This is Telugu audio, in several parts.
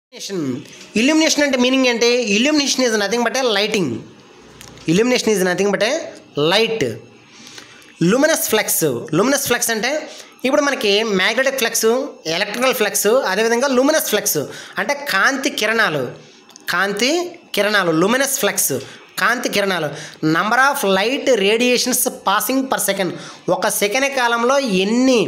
ఇల్యూమినేషన్ ఇల్యూమినేషన్ అంటే మీనింగ్ ఏంటి illumination is nothing but a lighting illumination is nothing but a light luminous flux luminous flux అంటే ఇప్పుడు మనకి మ్యాగ్నెటిక్ ఫ్లెక్స్ ఎలక్ట్రికల్ ఫ్లెక్స్ అదేవిధంగా లుమినస్ ఫ్లెక్స్ అంటే కాంతి కిరణాలు కాంతి కిరణాలు లుమినస్ ఫ్లెక్స్ కాంతి కిరణాలు number of light radiations passing per second ఒక సెకండ్ కాలంలో ఎన్ని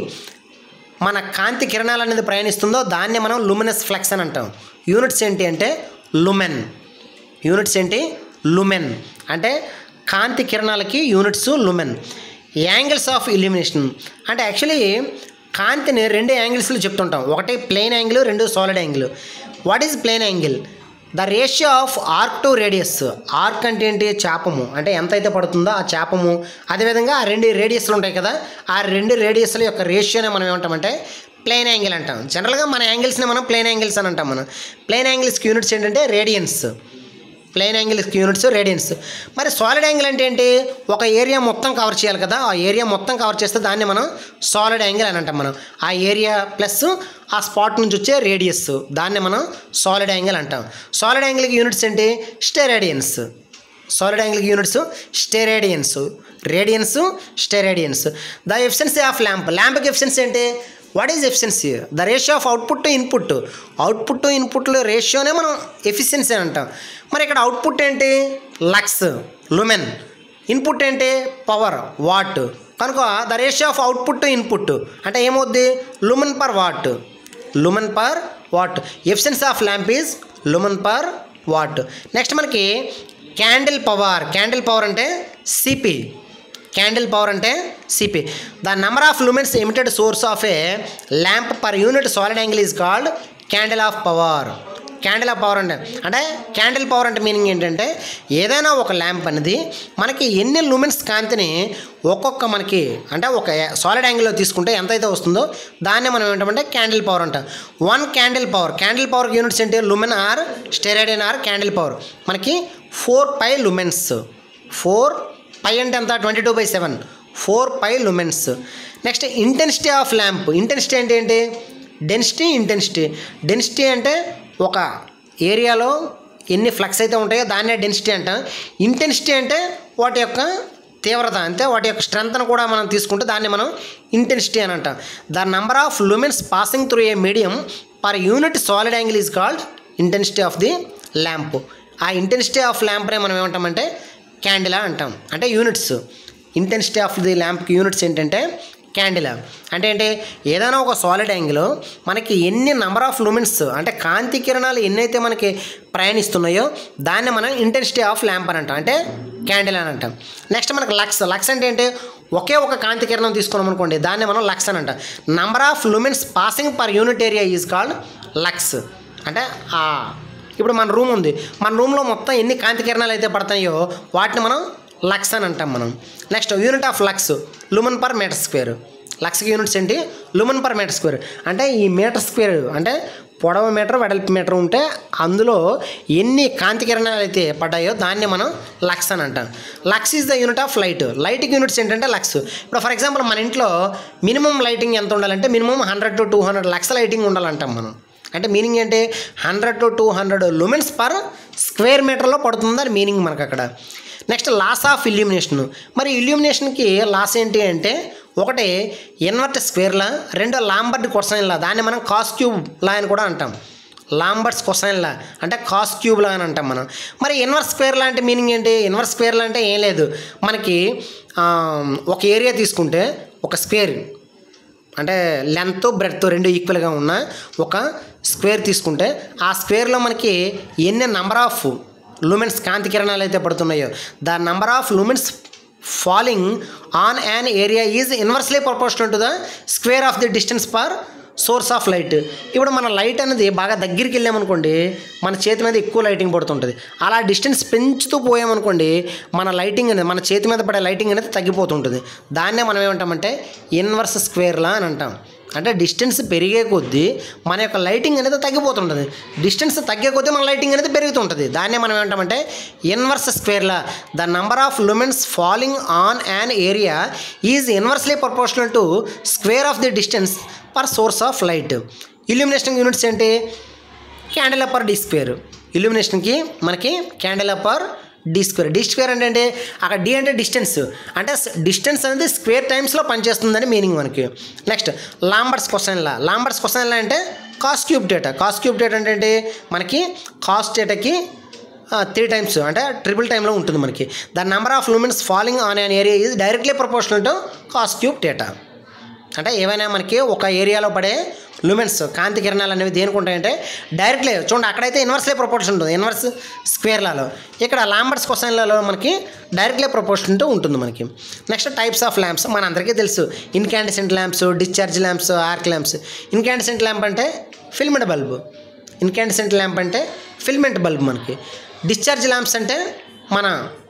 మన కాంతి కిరణాలు అనేది ప్రయాణిస్తుందో దాన్ని మనం లుమినస్ ఫ్లెక్స్ అని అంటాం యూనిట్స్ ఏంటి అంటే లుమెన్ యూనిట్స్ ఏంటి లుమెన్ అంటే కాంతి కిరణాలకి units lumen angles of illumination అంటే యాక్చువల్లీ కాంతిని రెండు యాంగిల్స్లో చెప్తుంటాం ఒకటి ప్లెయిన్ యాంగిల్ రెండు solid angle what is plain angle the ratio of arc to radius arc అంటే ఏంటి చాపము అంటే ఎంత అయితే పడుతుందో ఆ చాపము అదేవిధంగా ఆ రెండు రేడియస్లు ఉంటాయి కదా ఆ రెండు రేడియస్ల యొక్క రేషియోనే మనం ఏమంటామంటే ప్లెయిన్ యాంగిల్ అంటాం జనరల్గా మన యాంగిల్స్ని మనం ప్లెయిన్ యాంగిల్స్ అని అంటాం మనం ప్లెయిన్ యాంగిల్స్కి యూనిట్స్ ఏంటంటే రేడియన్స్ ప్లెయిన్ యాంగిల్స్కి యూనిట్స్ రేడియన్స్ మరి సాలిడ్ యాంగిల్ అంటే ఏంటి ఒక ఏరియా మొత్తం కవర్ చేయాలి కదా ఆ ఏరియా మొత్తం కవర్ చేస్తే దాన్ని మనం సాలిడ్ యాంగిల్ అని అంటాం మనం ఆ ఏరియా ప్లస్ ఆ స్పాట్ నుంచి వచ్చే రేడియస్ దాన్ని మనం సాలిడ్ యాంగిల్ అంటాం సాలిడ్ యాంగిల్కి యూనిట్స్ ఏంటి స్టెరేడియన్స్ సాలిడ్ యాంగిల్కి units steradians radians steradians the efficiency of lamp ల్యాంప్కి ఎఫిషియన్సీ ఏంటి what is efficiency the ratio of output to input output to ఇన్పుట్లో రేషియోనే మనం ఎఫిషియన్సీ అని అంటాం మరి ఇక్కడ అవుట్పుట్ ఏంటి లక్స్ లుమెన్ ఇన్పుట్ ఏంటి పవర్ వాట్ కనుక the ratio of output to input అంటే ఏమవుద్ది lumen per watt lumen per watt efficiency of lamp is lumen per watt next మనకి క్యాండిల్ పవర్ క్యాండిల్ పవర్ అంటే సిపి క్యాండిల్ పవర్ అంటే CP the number of lumens emitted source of a lamp per unit solid angle is called candle of power candle of power అంటే అంటే క్యాండిల్ పవర్ అంటే మీనింగ్ ఏంటంటే ఏదైనా ఒక ల్యాంప్ అనేది మనకి ఎన్ని లూమెన్స్ కాంతిని ఒక్కొక్క మనకి అంటే ఒక సాలిడ్ యాంగిల్లో తీసుకుంటే ఎంత అయితే వస్తుందో దాన్ని మనం ఏంటంటే క్యాండిల్ పవర్ అంటాం one candle power candle power units ఏంటి lumen or steradian or candle power మనకి four pi lumens four pi అంటే ఎంత twenty two by seven four pi lumens next intensity of lamp intensity అంటే ఏంటి డెన్సిటీ ఇంటెన్సిటీ డెన్సిటీ అంటే ఒక ఏరియాలో ఎన్ని ఫ్లక్స్ అయితే ఉంటాయో దాన్నే డెన్సిటీ అంటాం ఇంటెన్సిటీ అంటే వాటి యొక్క తీవ్రత అంటే వాటి యొక్క స్ట్రెంత్ను కూడా మనం తీసుకుంటే దాన్ని మనం ఇంటెన్సిటీ అని అంటాం the number of lumens passing through a medium per unit solid angle is called intensity of the lamp ఆ ఇంటెన్సిటీ ఆఫ్ ల్యాంప్నే మనం ఏమంటామంటే క్యాండిలా అంటాం అంటే యూనిట్స్ ఇంటెన్సిటీ ఆఫ్ ది ల్యాంప్కి యూనిట్స్ ఏంటంటే క్యాండిలా అంటే ఏంటి ఏదైనా ఒక సాలిడ్ యాంగిల్ మనకి ఎన్ని నెంబర్ ఆఫ్ లూమెన్స్ అంటే కాంతి కిరణాలు ఎన్నైతే మనకి ప్రయాణిస్తున్నాయో దాన్ని మనం ఇంటెన్సిటీ ఆఫ్ ల్యాంప్ అని అంటాం అంటే క్యాండిల్ అని అంటాం నెక్స్ట్ మనకి లక్స్ లక్స్ అంటే ఏంటి ఒకే ఒక కాంతి కిరణం తీసుకున్నాం అనుకోండి దాన్ని మనం లక్స్ అని అంటాం number of lumens passing per unit area is called lux అంటే ఆ ఇప్పుడు మన రూమ్ ఉంది మన రూమ్లో మొత్తం ఎన్ని కాంతి కిరణాలు అయితే పడతాయో వాటిని మనం లక్స్ అని అంటాం మనం next unit of lux lumen per meter square లక్స్కి యూనిట్స్ ఏంటి లుమన్ పర్ మీటర్ స్క్వేర్ అంటే ఈ మీటర్ స్క్వేర్ అంటే పొడవు మీటర్ వెడల్పు మీటర్ ఉంటే అందులో ఎన్ని కాంతి కిరణాలు అయితే పడ్డాయో దాన్ని మనం లక్స్ అని అంటాం lux is the unit of light లైట్కి యూనిట్స్ ఏంటంటే లక్స్ ఇప్పుడు ఫర్ ఎగ్జాంపుల్ మన ఇంట్లో మినిమం లైటింగ్ ఎంత ఉండాలంటే minimum hundred to two hundred lux lighting ఉండాలంటాం మనం అంటే మీనింగ్ ఏంటి hundred to two hundred lumens per square మీటర్లో పడుతుంది అని మీనింగ్ మనకు అక్కడ నెక్స్ట్ లాస్ ఆఫ్ ఇల్యూమినేషన్ మరి ఇల్యూమినేషన్కి లాస్ ఏంటి అంటే ఒకటి ఇన్వర్ట్ స్క్వేర్ లా రెండో లాంబర్డ్ కొసైన్ లా దాన్ని మనం కాస్ క్యూబ్ లా అని కూడా అంటాం లాంబర్డ్స్ కొసైన్ లా అంటే కాస్ క్యూబ్ లా అని అంటాం మనం మరి ఇన్వర్స్ స్క్వేర్ లా అంటే మీనింగ్ ఏంటి ఇన్వర్స్ స్క్వేర్ లా అంటే ఏం లేదు మనకి ఆ, ఒక ఏరియా తీసుకుంటే ఒక స్క్వేర్ అంటే లెంత్ బ్రెడ్త్ రెండు ఈక్వల్గా ఉన్న ఒక స్క్వేర్ తీసుకుంటే ఆ స్క్వేర్లో మనకి ఎన్ని నంబర్ ఆఫ్ లూమెన్స్ కాంతి కిరణాలు అయితే పడుతున్నాయో the number of lumens falling on an area is inversely proportional to the square of the distance per source of light ఇప్పుడు మన లైట్ అనేది బాగా దగ్గరికి వెళ్ళామనుకోండి మన చేతి మీద ఎక్కువ లైటింగ్ పడుతుంటుంది అలా డిస్టెన్స్ పెంచుతూ పోయామనుకోండి మన లైటింగ్ అనేది మన చేతి మీద పడే లైటింగ్ అనేది తగ్గిపోతుంటుంది దాన్నే మనం ఏమంటామంటే ఇన్వర్స్ స్క్వేర్లా అని అంటాం అంటే డిస్టెన్స్ పెరిగే కొద్దీ మన యొక్క లైటింగ్ అనేది తగ్గిపోతుంటుంది డిస్టెన్స్ తగ్గే కొద్దీ మన లైటింగ్ అనేది పెరుగుతుంటుంది దాన్నే మనం ఏమంటామంటే ఇన్వర్స్ స్క్వేర్లా the number of lumens falling on an area is inversely proportional to square of the distance per source of light illumination units ఏంటి క్యాండిల్ పర్ డి స్క్వేర్ ఇల్యూమినేషన్కి మనకి candle per D square D square అంటే ఏంటి అక్కడ డి అంటే డిస్టెన్స్ అంటే డిస్టెన్స్ అనేది స్క్వేర్ టైమ్స్లో పనిచేస్తుందని మీనింగ్ మనకి next Lambert's question law Lambert's question law అంటే cos cube theta cos cube theta అంటే ఏంటి మనకి కాస్ డేటాకి త్రీ టైమ్స్ అంటే ట్రిపుల్ టైంలో ఉంటుంది మనకి the number of lumens falling on an area is directly proportional to cos cube theta అంటే ఏవైనా మనకి ఒక ఏరియాలో పడే లూమెన్స్ కాంతి కిరణాలు అనేవి దేనికి ఉంటాయంటే డైరెక్ట్లీ చూడండి అక్కడైతే ఇన్వర్స్లే ప్రపోర్షన్ ఉంటుంది ఇన్వర్స్ స్క్వేర్లలో ఇక్కడ లాంబర్స్ క్వశ్చన్లలో మనకి డైరెక్ట్లీ ప్రపోర్షన్ ఉంటుంది మనకి నెక్స్ట్ టైప్స్ ఆఫ్ ల్యాంప్స్ మన అందరికీ తెలుసు incandescent lamps discharge lamps arc lamps incandescent lamp అంటే ఫిల్మెంట్ బల్బ్ ఇన్కాండిసెంట్ ల్యాంప్ అంటే ఫిల్మెంట్ బల్బ్ మనకి డిశ్చార్జ్ ల్యాంప్స్ అంటే మన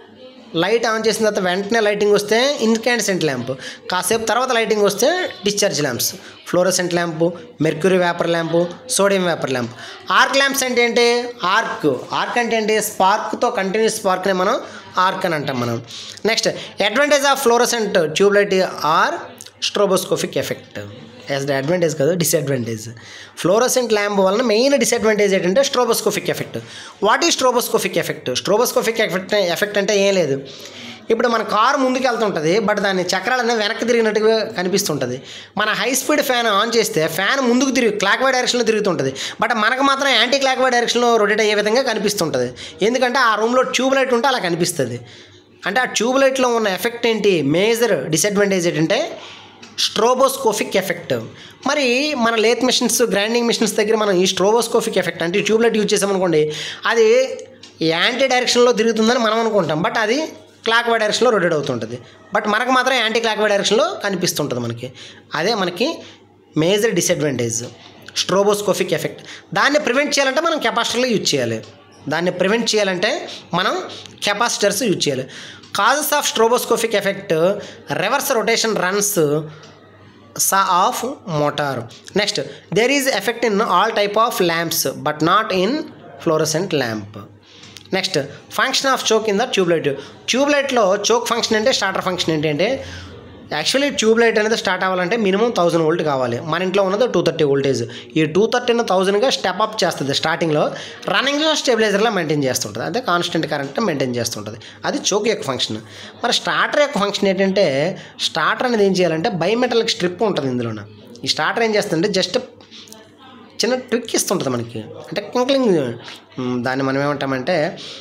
లైట్ ఆన్ చేసిన తర్వాత వెంటనే లైటింగ్ వస్తే ఇన్కాండిసెంట్ ల్యాంప్ కాసేపు తర్వాత లైటింగ్ వస్తే discharge lamps fluorescent lamp mercury vapour lamp sodium vapour lamp arc lamps అంటే ఏంటి ఆర్క్ ఆర్క్ అంటే ఏంటి స్పార్క్తో కంటిన్యూస్ స్పార్క్ని మనం ఆర్క్ అని అంటాం మనం next advantage of fluorescent tube light are stroboscopic effect as the advantage కాదు డిసడ్వాంటేజ్ ఫ్లోరోసెంట్ ల్యాంప్ వలన మెయిన్ డిసడ్వాంటేజ్ ఏంటంటే స్ట్రోబోస్కోపిక్ ఎఫెక్ట్ వాట్ ఈ stroboscopic effect stroboscopic effect effect అంటే ఏం లేదు ఇప్పుడు మన కారు ముందుకు వెళ్తుంటుంది బట్ దాని చక్రాలు అనేవి వెనక్కి తిరిగినట్టుగా కనిపిస్తుంటుంది మన హై స్పీడ్ ఫ్యాన్ ఆన్ చేస్తే ఫ్యాన్ ముందుకు తిరిగి క్లాక్ వై డైరెక్షన్లో తిరుగుతుంటుంది బట్ మనకు మాత్రం యాంటీ క్లాక్ వై డైరెక్షన్లో రొటేట్ అయ్యే విధంగా కనిపిస్తుంటుంది ఎందుకంటే ఆ రూమ్లో ట్యూబ్ లైట్ ఉంటే అలా కనిపిస్తుంది అంటే ఆ ట్యూబ్ లైట్లో ఉన్న ఎఫెక్ట్ ఏంటి మేజర్ డిసడ్వాంటేజ్ ఏంటంటే స్ట్రోబోస్కోఫిక్ ఎఫెక్ట్ మరి మన లేత్ మిషన్స్ గ్రైండింగ్ మిషన్స్ దగ్గర మనం ఈ స్ట్రోబోస్కోఫిక్ ఎఫెక్ట్ అంటే ట్యూబ్లైట్ యూజ్ చేసామనుకోండి అది యాంటీ డైరెక్షన్లో తిరుగుతుందని మనం అనుకుంటాం బట్ అది క్లాక్ వై డైరెక్షన్లో రొటేట్ అవుతుంటుంది బట్ మనకు మాత్రం యాంటీ క్లాక్ వై డైరెక్షన్లో కనిపిస్తుంటుంది మనకి అదే మనకి మేజర్ డిసడ్వాంటేజ్ స్ట్రోబోస్కోఫిక్ ఎఫెక్ట్ దాన్ని ప్రివెంట్ చేయాలంటే మనం కెపాసిటర్లో యూజ్ చేయాలి దాన్ని ప్రివెంట్ చేయాలంటే మనం కెపాసిటర్స్ యూజ్ చేయాలి causes of stroboscopic effect reverse rotation runs saw of motor next there is effect in all type of lamps but not in fluorescent lamp next function of choke in the tube light ట్యూబ్లైట్లో చోక్ ఫంక్షన్ అంటే స్టార్టర్ ఫంక్షన్ ఏంటంటే యాక్చువల్లీ ట్యూబ్ లైట్ అనేది స్టార్ట్ అవ్వాలంటే మినిమం థౌసండ్ వోల్ట్ కావాలి మన ఇంట్లో ఉన్నది టూ థర్టీ వోల్టేజ్ ఈ టూ థర్టీని థౌసండ్గా స్టెప్ అప్ చేస్తుంది స్టార్టింగ్లో రన్నింగ్లో స్టెబిలైజర్లో మెయింటైన్ చేస్తుంటుంది అంటే కాన్స్టెంట్ కరెంట్ మెయింటైన్ చేస్తుంటుంది అది చోక్ యొక్క ఫంక్షన్ మరి స్టార్టర్ యొక్క ఫంక్షన్ ఏంటంటే స్టార్టర్ అనేది ఏం చేయాలంటే బయోమెటలిక్ స్ట్రిప్ ఉంటుంది ఇందులోన ఈ స్టార్టర్ ఏం చేస్తుందంటే జస్ట్ చిన్న ట్రిక్ ఇస్తుంటుంది మనకి అంటే క్లింక్లింగ్ మ్, దాన్ని మనం ఏమంటామంటే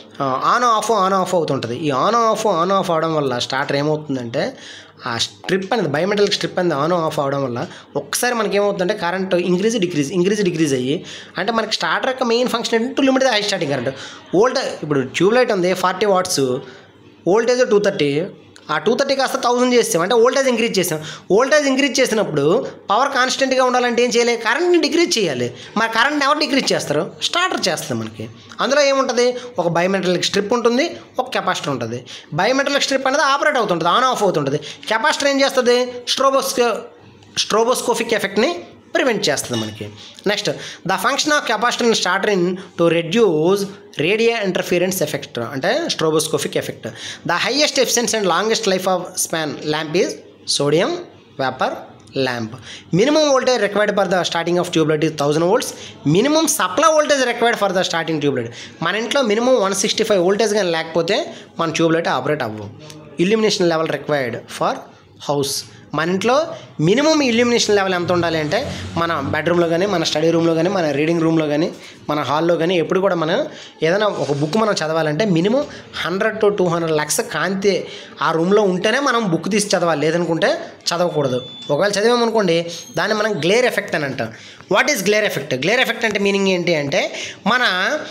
ఆన్ ఆఫ్ ఆన్ ఆఫ్ అవుతుంటుంది ఈ ఆన్ ఆఫ్ ఆన్ ఆఫ్ అవడం వల్ల స్టార్టర్ ఏమవుతుందంటే ఆ స్ట్రిప్ అనేది బయోమెటలిక్ స్ట్రిప్ అనేది ఆన్ ఆఫ్ అవడం వల్ల ఒక్కసారి మనకి ఏమవుతుందంటే current increase decrease increase decrease అయ్యి అంటే మనకి స్టార్టర్ యొక్క మెయిన్ ఫంక్షన్ ఏంటంటే to limit high starting current volt ఇప్పుడు ట్యూబ్ లైట్ ఉంది forty watts voltage two thirty ఆ టూ థర్టీ కాస్త థౌసండ్ చేసాం అంటే వోల్టేజ్ ఇంక్రీజ్ చేసాం వోల్టేజ్ ఇంక్రీజ్ చేసినప్పుడు పవర్ కాన్స్టెంట్గా ఉండాలంటే ఏం చేయాలి కరెంట్ని డిక్రీజ్ చేయాలి మరి కరెంట్ని ఎవరు డిక్రీజ్ చేస్తారు స్టార్టర్ చేస్తుంది మనకి అందులో ఏముంటుంది ఒక బయోమెట్రిక్ స్ట్రిప్ ఉంటుంది ఒక కెపాసిటర్ ఉంటుంది బయోమెట్రిక్ స్ట్రిప్ అనేది ఆపరేట్ అవుతుంటుంది ఆన్ ఆఫ్ అవుతుంటుంది కెపాసిటర్ ఏం చేస్తుంది స్ట్రోబోస్కో స్ట్రోబోస్కోఫిక్ ఎఫెక్ట్ని ప్రివెంట్ చేస్తుంది మనకి next the function of capacitor starter in to reduce radio interference effect అంటే stroboscopic effect the highest efficiency and longest life of span lamp is sodium vapour lamp minimum voltage required for the starting of tube light is thousand volts minimum supply voltage required for the starting tube light మన ఇంట్లో minimum one sixty five voltage కానీ లేకపోతే మన ట్యూబ్లైట్ ఆపరేట్ అవ్వవు illumination level required for house మన ఇంట్లో మినిమం ఇల్యూమినేషన్ లెవెల్ ఎంత ఉండాలి అంటే మన బెడ్రూమ్లో కానీ మన స్టడీ రూమ్లో కానీ మన రీడింగ్ రూమ్లో కానీ మన హాల్లో కానీ ఎప్పుడు కూడా మనం ఏదైనా ఒక బుక్ మనం చదవాలంటే minimum hundred to two hundred లక్ష కాంతి ఆ రూమ్లో ఉంటేనే మనం బుక్ తీసి చదవాలి లేదనుకుంటే చదవకూడదు ఒకవేళ చదివామనుకోండి దాన్ని మనం గ్లేర్ ఎఫెక్ట్ అని అంటాం what is glare effect glare effect అంటే మీనింగ్ ఏంటి అంటే మన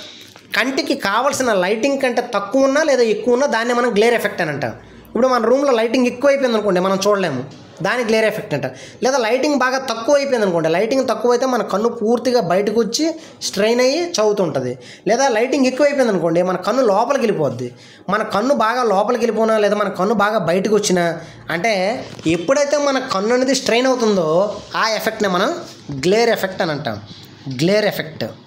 కంటికి కావాల్సిన లైటింగ్ కంటే తక్కువ ఉన్నా లేదా ఎక్కువ ఉన్నా దాన్ని మనం గ్లేర్ ఎఫెక్ట్ అని అంటాం ఇప్పుడు మన రూమ్లో లైటింగ్ ఎక్కువ అయిపోయింది అనుకోండి మనం చూడలేము దాని గ్లేర్ ఎఫెక్ట్ అంట లేదా లైటింగ్ బాగా తక్కువ అయిపోయింది అనుకోండి లైటింగ్ తక్కువ అయితే మన కన్ను పూర్తిగా బయటకు వచ్చి స్ట్రెయిన్ అయ్యి చదువుతుంటుంది లేదా లైటింగ్ ఎక్కువ అయిపోయింది అనుకోండి మన కన్ను లోపలికి వెళ్ళిపోద్ది మన కన్ను బాగా లోపలికి వెళ్ళిపోయినా లేదా మన కన్ను బాగా బయటకు వచ్చినా అంటే ఎప్పుడైతే మన కన్ను అనేది స్ట్రెయిన్ అవుతుందో ఆ ఎఫెక్ట్ని మనం గ్లేర్ ఎఫెక్ట్ అని అంటాం గ్లేర్ ఎఫెక్ట్